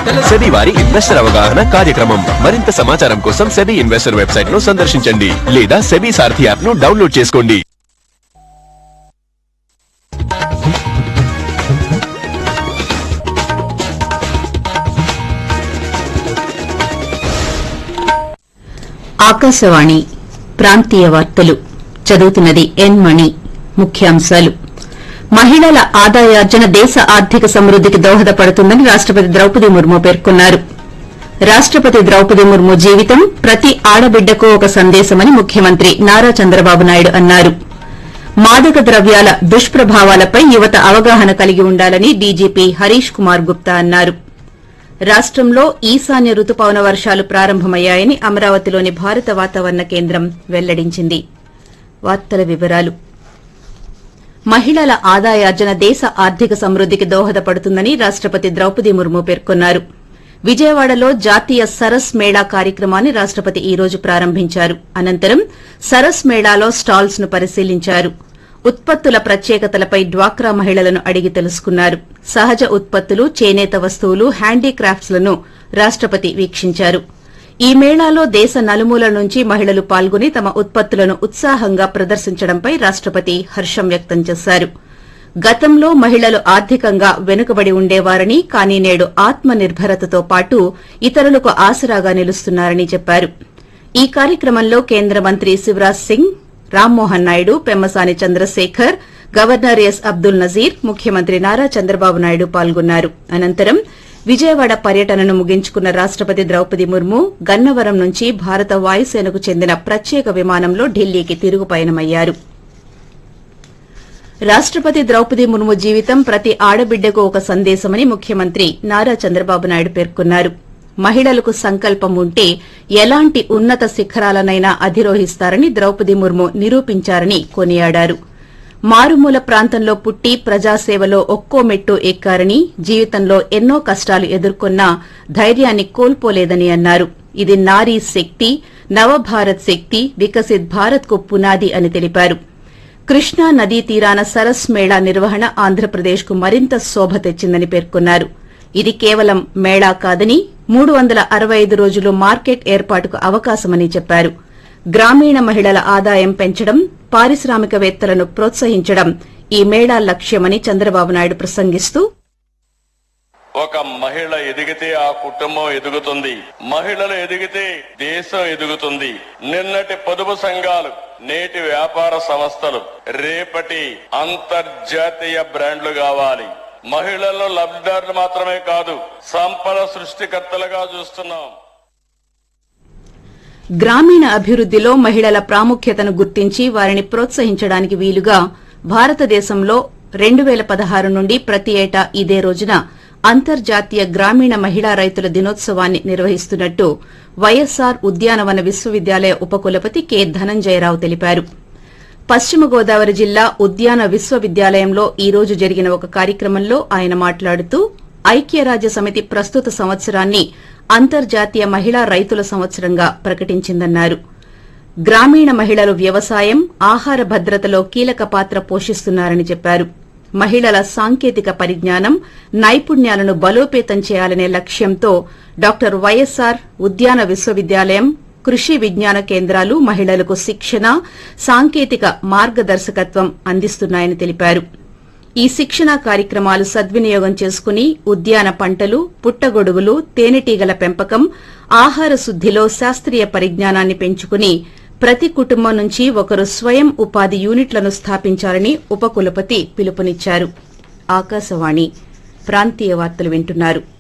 SEBI వారి investor అవగాహన కార్యక్రమం మరింత సమాచారం కోసం సెబీ ఇన్వెస్టర్ వెబ్సైట్ ను సందర్శించండి లేదా సెబీ సారథి యాప్ ను డౌన్లోడ్ చేసుకోండి ఆకాశవాణి ప్రాంతీయ వార్తలు చదువుతున్నది ఎన్ మణి ముఖ్యాంశాలు మహిళల ఆదాయార్జన దేశ ఆర్థిక సమృద్దికి దోహదపడుతుందని రాష్టపతి ద్రౌపది ముర్ము పేర్కొన్నారు రాష్టపతి ద్రౌపది ముర్ము జీవితం ప్రతి ఆడబిడ్డకు ఒక సందేశమని ముఖ్యమంత్రి నారా చంద్రబాబు నాయుడు అన్నారు మాదక ద్రవ్యాల దుష్ప్రభావాలపై యువత అవగాహన కలిగి ఉండాలని డీజీపీ హరీష్ కుమార్ గుప్తా అన్నారు రాష్టంలో ఈశాన్య రుతుపవన వర్షాలు ప్రారంభమయ్యాయని అమరావతిలోని భారత వాతావరణ కేంద్రం వెల్లడించింది వార్తల వివరాలు మహిళల ఆదాయార్జన దేశ ఆర్థిక సమృద్దికి దోహదపడుతుందని రాష్టపతి ద్రౌపది ముర్ము పేర్కొన్నారు విజయవాడలో జాతీయ సరస్ మేళా కార్యక్రమాన్ని రాష్టపతి ఈ రోజు ప్రారంభించారు అనంతరం సరస్ మేళాలో స్టాల్స్ ను పరిశీలించారు ఉత్పత్తుల ప్రత్యేకతలపై డ్వాక్రా మహిళలను అడిగి తెలుసుకున్నారు సహజ ఉత్పత్తులు చేనేత వస్తువులు హ్యాండీక్రాఫ్ట్స్ లను రాష్టపతి వీక్షించారు ఈ మేళాలో దేశ నలుమూలల నుంచి మహిళలు పాల్గొని తమ ఉత్పత్తులను ఉత్సాహంగా ప్రదర్శించడంపై రాష్టపతి హర్షం వ్యక్తం చేశారు గతంలో మహిళలు ఆర్థికంగా వెనుకబడి ఉండేవారని కానీ నేడు ఆత్మ నిర్భరతతో పాటు ఇతరులకు ఆసరాగా నిలుస్తున్నారని చెప్పారు ఈ కార్యక్రమంలో కేంద్ర మంత్రి శివరాజ్ సింగ్ రామ్మోహన్ నాయుడు పెమ్మసాని చంద్రశేఖర్ గవర్నర్ ఎస్ అబ్దుల్ నజీర్ ముఖ్యమంత్రి నారా చంద్రబాబు నాయుడు పాల్గొన్నారు అనంతరం విజయవాడ పర్యటనను ముగించుకున్న రాష్టపతి ద్రౌపది ముర్ము గన్నవరం నుంచి భారత వాయుసేనకు చెందిన ప్రత్యేక విమానంలో ఢిల్లీకి తిరుగు పయనమయ్యారు రాష్టపతి ద్రౌపది ముర్ము జీవితం ప్రతి ఆడబిడ్డకు ఒక సందేశమని ముఖ్యమంత్రి నారా చంద్రబాబు నాయుడు పేర్కొన్నారు మహిళలకు సంకల్పం ఉంటే ఎలాంటి ఉన్నత శిఖరాలనైనా అధిరోహిస్తారని ద్రౌపది ముర్ము నిరూపించారని కొనియాడారు మారుమూల ప్రాంతంలో పుట్టి ప్రజాసేవలో ఒక్కో మెట్టు ఎక్కారని జీవితంలో ఎన్నో కష్టాలు ఎదుర్కొన్నా ధైర్యాన్ని కోల్పోలేదని అన్నారు ఇది నారీ శక్తి నవభారత్ శక్తి వికసిత్ భారత్ కు పునాది అని తెలిపారు కృష్ణా నదీ తీరాన సరస్ మేళా నిర్వహణ ఆంధ్రప్రదేశ్ కు మరింత శోభ తెచ్చిందని పేర్కొన్నారు ఇది కేవలం మేళా కాదని మూడు వందల అరవై ఐదు రోజులు మార్కెట్ ఏర్పాటుకు అవకాశమని చెప్పారు గ్రామీణ మహిళల ఆదాయం పెంచడం పారిశ్రామికవేత్తలను ప్రోత్సహించడం ఈ మేళా లక్ష్యమని చంద్రబాబు నాయుడు ప్రసంగిస్తూ ఒక మహిళ ఎదిగితే ఆ కుటుంబం ఎదుగుతుంది మహిళలు ఎదిగితే దేశం ఎదుగుతుంది నిన్నటి పొదుపు సంఘాలు నేటి వ్యాపార సంస్థలు రేపటి అంతర్జాతీయ బ్రాండ్లు కావాలి మహిళల్లో లబ్ధిదారులు మాత్రమే కాదు సంపద సృష్టికర్తలుగా చూస్తున్నాం గ్రామీణ అభివృద్దిలో మహిళల ప్రాముఖ్యతను గుర్తించి వారిని ప్రోత్సహించడానికి వీలుగా భారతదేశంలో రెండు పేల పదహారు నుండి ప్రతి ఏటా ఇదే రోజున అంతర్జాతీయ గ్రామీణ మహిళా రైతుల దినోత్సవాన్ని నిర్వహిస్తున్నట్టు వైఎస్సార్ ఉద్యానవన విశ్వవిద్యాలయ ఉపకులపతి కె ధనంజయరావు తెలిపారు పశ్చిమ గోదావరి జిల్లా ఉద్యాన విశ్వవిద్యాలయంలో ఈ రోజు జరిగిన ఒక కార్యక్రమంలో ఆయన మాట్లాడుతూ ఐక్యరాజ్య సమితి ప్రస్తుత సంవత్సరాన్ని అంతర్జాతీయ మహిళా రైతుల సంవత్సరంగా ప్రకటించిందన్నారు గ్రామీణ మహిళలు వ్యవసాయం ఆహార భద్రతలో కీలక పాత్ర పోషిస్తున్నారని చెప్పారు మహిళల సాంకేతిక పరిజ్ఞానం నైపుణ్యాలను బలోపేతం చేయాలనే లక్ష్యంతో డాక్టర్ వైఎస్సార్ ఉద్యాన విశ్వవిద్యాలయం కృషి విజ్ఞాన కేంద్రాలు మహిళలకు శిక్షణ సాంకేతిక మార్గదర్శకత్వం అందిస్తున్నాయని తెలిపారు ఈ శిక్షణా కార్యక్రమాలు సద్వినియోగం చేసుకుని ఉద్యాన పంటలు పుట్టగొడుగులు తేనెటీగల పెంపకం ఆహార శుద్దిలో శాస్త్రీయ పరిజ్ఞానాన్ని పెంచుకుని ప్రతి కుటుంబం నుంచి ఒకరు స్వయం ఉపాధి యూనిట్లను స్థాపించాలని ఉపకులపతి పిలుపునిచ్చారు ఆకాశవాణి ప్రాంతీయ వార్తలు వింటున్నారు